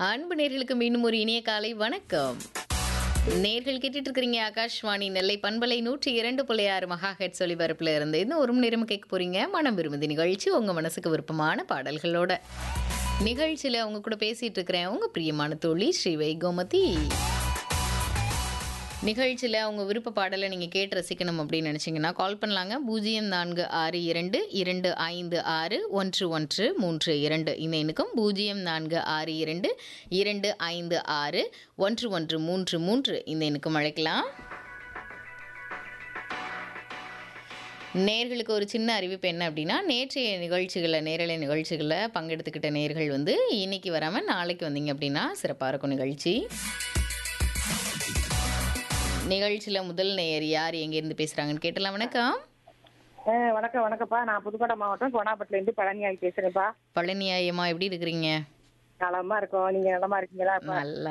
அன்பு நேர்களுக்கு மீண்டும் ஒரு இனிய காலை வணக்கம் நேர்கள் கேட்டுட்டு இருக்கிறீங்க ஆகாஷ்வாணி நெல்லை பண்பலை நூற்றி இரண்டு புள்ளி ஆறு மகா ஹெட் ஒலிபரப்புல இருந்து இன்னும் ஒரு மணி நேரம் கேட்க போறீங்க மனம் விரும்புதி நிகழ்ச்சி உங்க மனசுக்கு விருப்பமான பாடல்களோட நிகழ்ச்சியில அவங்க கூட பேசிட்டு இருக்கிறேன் உங்க பிரியமான தோழி ஸ்ரீவை கோமதி நிகழ்ச்சியில் உங்கள் விருப்ப பாடலை நீங்கள் கேட்டு ரசிக்கணும் அப்படின்னு நினச்சிங்கன்னா கால் பண்ணலாங்க பூஜ்ஜியம் நான்கு ஆறு இரண்டு இரண்டு ஐந்து ஆறு ஒன்று ஒன்று மூன்று இரண்டு இந்த எண்ணுக்கும் பூஜ்ஜியம் நான்கு ஆறு இரண்டு இரண்டு ஐந்து ஆறு ஒன்று ஒன்று மூன்று மூன்று இந்த எண்ணுக்கும் அழைக்கலாம் நேர்களுக்கு ஒரு சின்ன அறிவிப்பு என்ன அப்படின்னா நேற்றைய நிகழ்ச்சிகளில் நேரலை நிகழ்ச்சிகளில் பங்கெடுத்துக்கிட்ட நேர்கள் வந்து இன்னைக்கு வராமல் நாளைக்கு வந்தீங்க அப்படின்னா சிறப்பாக இருக்கும் நிகழ்ச்சி நிகழ்ச்சியில் முதல் நேயர் யார் எங்கேருந்து பேசுகிறாங்கன்னு கேட்டலாம் வணக்கம் ஆ, வணக்கம் வணக்கம்ப்பா நான் புதுக்கோட்டை மாவட்டம் கோனாப்பட்டில இருந்து பழனியாகி பேசுறேன்ப்பா பழனி ஐயம்மா எப்படி இருக்கிறீங்க நலமா இருக்கோம் நீங்க நலமா இருக்கீங்களா நல்லா